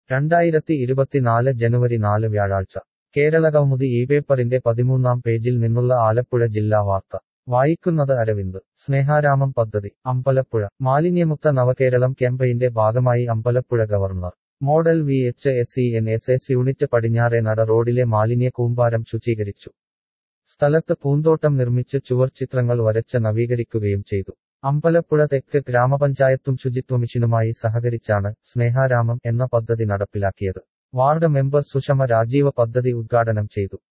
രണ്ടായിരത്തി ഇരുപത്തിനാല് ജനുവരി നാല് വ്യാഴാഴ്ച കേരളകൗമുദി ഈ പേപ്പറിന്റെ പതിമൂന്നാം പേജിൽ നിന്നുള്ള ആലപ്പുഴ ജില്ലാ വാർത്ത വായിക്കുന്നത് അരവിന്ദ് സ്നേഹാരാമം പദ്ധതി അമ്പലപ്പുഴ മാലിന്യമുക്ത നവകേരളം ക്യാമ്പയിന്റെ ഭാഗമായി Ambalappuzha government model V H S S N S S unit പടിഞ്ഞാറെ നട റോഡിലെ മാലിന്യ കൂമ്പാരം ശുചീകരിച്ചു സ്ഥലത്ത് പൂന്തോട്ടം നിർമ്മിച്ച് ചുവർ ചിത്രങ്ങൾ വരച്ച് നവീകരിക്കുകയും ചെയ്തു അമ്പലപ്പുഴ തെക്ക് ഗ്രാമപഞ്ചായത്തും ശുചിത്വ മിഷനുമായി സഹകരിച്ചാണ് സ്നേഹാരാമം എന്ന പദ്ധതി നടപ്പിലാക്കിയത് വാർഡ് മെമ്പർ സുഷമ രാജീവ പദ്ധതി ഉദ്ഘാടനം ചെയ്തു